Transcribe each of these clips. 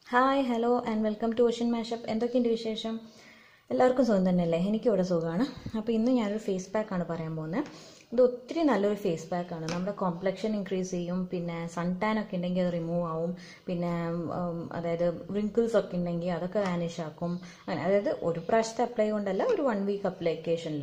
Hi hello and welcome to ocean mashup എന്തൊക്കെയുണ്ട് വിശേഷം എല്ലാവർക്കും സുഖം തന്നെയല്ലേ എനിക്കിവിടെ സുഖമാണ് അപ്പോൾ ഇന്ന് ഞാനൊരു ഫേസ് പാക്കാണ് പറയാൻ പോകുന്നത് ഇത് ഒത്തിരി നല്ലൊരു ഫേസ് പാക്കാണ് നമ്മുടെ കോംപ്ലക്ഷൻ ഇൻക്രീസ് ചെയ്യും പിന്നെ സൺ ടാൻ ഒക്കെ ഉണ്ടെങ്കിൽ അത് റിമൂവ് ആവും പിന്നെ ഉം, അതായത് റിങ്കിൾസ് ഒക്കെ ഉണ്ടെങ്കിൽ അതൊക്കെ വാനിഷ് ആക്കും അങ്ങനെ അതായത് ഒരു പ്രാവശ്യത്തെ അപ്ലൈ കൊണ്ടല്ല ഒരു വൺ വീക്ക് അപ്ലിക്കേഷനിൽ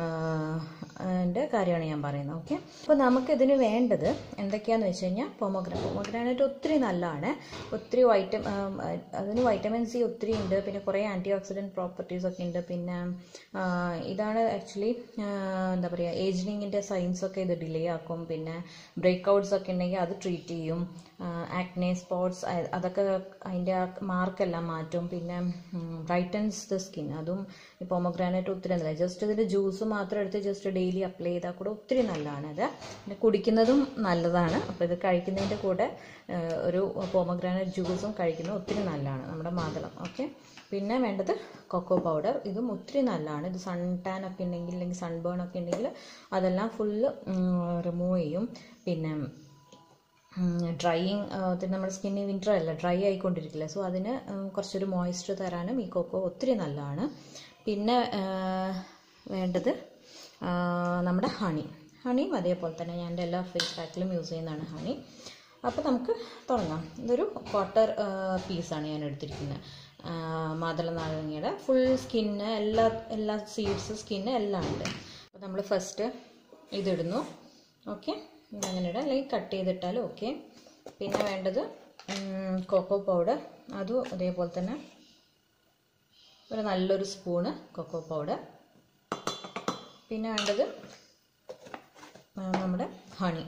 അതിൻ്റെ കാര്യമാണ് ഞാൻ പറയുന്നത് ഓക്കെ അപ്പോൾ നമുക്ക് ഇതിന് വേണ്ടത് എന്തൊക്കെയാന്ന് വെച്ച് കഴിഞ്ഞാൽ പൊമോഗ്രാ പൊമോഗ്രാനൈറ്റ് ഒത്തിരി നല്ലതാണ് ഒത്തിരി വൈറ്റം അതിന് വൈറ്റമിൻ സി ഒത്തിരി ഉണ്ട് പിന്നെ കുറേ ആൻറ്റി ഓക്സിഡൻറ്റ് പ്രോപ്പർട്ടീസ് ഒക്കെ ഉണ്ട് പിന്നെ ആ, ഇതാണ് ആക്ച്വലി എന്താ പറയുക ഏജിനിങ്ങിൻ്റെ സൈൻസ് ഒക്കെ ഇത് ഡിലേ ആക്കും പിന്നെ ബ്രേക്ക് ഔട്ട്സ് ഒക്കെ ഉണ്ടെങ്കിൽ അത് ട്രീറ്റ് ചെയ്യും ആക്നെ സ്പോട്സ് അതൊക്കെ അതിൻ്റെ മാർക്കെല്ലാം മാറ്റും പിന്നെ ബ്രൈറ്റൻസ് ദ സ്കിൻ അതും ഈ പൊമഗ്രാനൈറ്റ് ഒത്തിരി നല്ല ജസ്റ്റ് ഇതിൻ്റെ ജ്യൂസ് മാത്രം എടുത്ത് ജസ്റ്റ് ഡെയിലി അപ്ലൈ ചെയ്താൽ കൂടെ ഒത്തിരി നല്ലതാണ് ഇത് പിന്നെ കുടിക്കുന്നതും നല്ലതാണ് അപ്പോൾ ഇത് കഴിക്കുന്നതിൻ്റെ കൂടെ ആ, ഒരു പൊമഗ്രാനൈറ്റ് ജ്യൂസും കഴിക്കുന്നത് ഒത്തിരി നല്ലതാണ് നമ്മുടെ മാതളം ഓക്കെ പിന്നെ വേണ്ടത് കൊക്കോ പൗഡർ ഇതും ഒത്തിരി നല്ലതാണ് ഇത് സൺ ടാൻ ഒക്കെ ഉണ്ടെങ്കിൽ അല്ലെങ്കിൽ സൺബേൺ ഒക്കെ ഉണ്ടെങ്കിൽ അതെല്ലാം ഫുള്ള് റിമൂവ് ചെയ്യും പിന്നെ ഡ്രൈയിങ് നമ്മുടെ സ്കിന്നിൽ വിൻ്റർ അല്ല ഡ്രൈ ആയിക്കൊണ്ടിരിക്കില്ല സോ അതിന് ഉം, കുറച്ചൊരു മോയ്സ്ചർ തരാനും ഈ കൊക്കോ ഒത്തിരി നല്ലതാണ് പിന്നെ ആ, വേണ്ടത് ആ, നമ്മുടെ ഹണി ഹണിയും അതേപോലെ തന്നെ ഞാൻ എൻ്റെ എല്ലാ ഫേസ് പാക്കിലും യൂസ് ചെയ്യുന്നതാണ് ഹണി അപ്പോൾ നമുക്ക് തുടങ്ങാം ഇതൊരു ക്വാർട്ടർ പീസാണ് ഞാൻ എടുത്തിരിക്കുന്നത് ആ, മാതള നാരങ്ങയുടെ ഫുൾ സ്കിന്ന് എല്ലാ എല്ലാ സീഡ്സ് സ്കിന്ന് എല്ലാം ഉണ്ട് അപ്പോൾ നമ്മൾ ഫസ്റ്റ് ഇതിടുന്നു ഓക്കെ ഇതങ്ങനെ ഇടാം അല്ലെങ്കിൽ കട്ട് ചെയ്തിട്ടാലും ഓക്കെ പിന്നെ വേണ്ടത് കൊക്കോ പൗഡർ അതും അതേപോലെ തന്നെ ഒരു നല്ലൊരു സ്പൂണ് കൊക്കോ പൗഡർ പിന്നെ വേണ്ടത് ആ, നമ്മുടെ ഹണി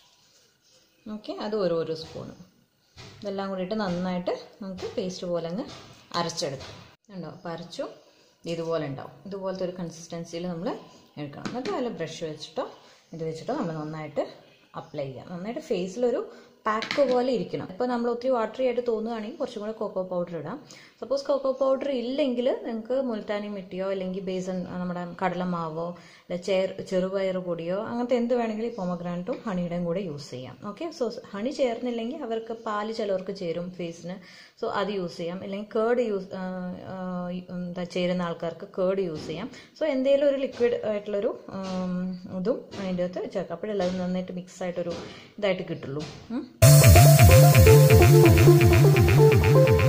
ഓക്കെ അത് ഓരോരോ സ്പൂണ് ഇതെല്ലാം കൂടിയിട്ട് നന്നായിട്ട് നമുക്ക് പേസ്റ്റ് പോലെ അങ്ങ് അരച്ചെടുക്കാം ഉണ്ടോ അപ്പോൾ അരച്ചു ഇതുപോലെ ഉണ്ടാവും ഇതുപോലത്തെ ഒരു കൺസിസ്റ്റൻസിയിൽ നമ്മൾ എടുക്കണം എന്നിട്ട് അതിൽ ബ്രഷ് വെച്ചിട്ടോ ഇത് വെച്ചിട്ടോ നമ്മൾ നന്നായിട്ട് അപ്ലൈ ചെയ്യാം നന്നായിട്ട് ഫേസിലൊരു പാക്ക് പോലെ ഇരിക്കണം ഇപ്പോൾ നമ്മൾ ഒത്തിരി വാട്ടറി ആയിട്ട് തോന്നുകയാണെങ്കിൽ കുറച്ചും കൂടെ കൊക്കോ പൗഡർ ഇടാം സപ്പോസ് കൊക്കോ പൗഡർ ഇല്ലെങ്കിൽ നിങ്ങൾക്ക് മുൽത്താനി മിട്ടിയോ അല്ലെങ്കിൽ ബേസൻ നമ്മുടെ കടലമാവോ അല്ല ചേർ ചെറുപയർ പൊടിയോ അങ്ങനത്തെ എന്ത് വേണമെങ്കിലും ഈ പൊമഗ്രാനറ്റും ഹണിയുടെയും കൂടെ യൂസ് ചെയ്യാം ഓക്കെ സോ ഹണി ചേർന്നില്ലെങ്കിൽ അവർക്ക് പാല് ചിലവർക്ക് ചേരും ഫേസിന് സോ അത് യൂസ് ചെയ്യാം അല്ലെങ്കിൽ കേർഡ് യൂസ് എന്താ ചേരുന്ന ആൾക്കാർക്ക് കേർഡ് യൂസ് ചെയ്യാം സോ എന്തെങ്കിലും ഒരു ലിക്വിഡ് ആയിട്ടുള്ളൊരു ഉം, ഇതും അതിൻ്റെ അകത്ത് ചേർക്കാം അപ്പോഴല്ലേ അത് നന്നായിട്ട് മിക്സ് ആയിട്ടൊരു ഇതായിട്ട് കിട്ടുള്ളൂ ഉം.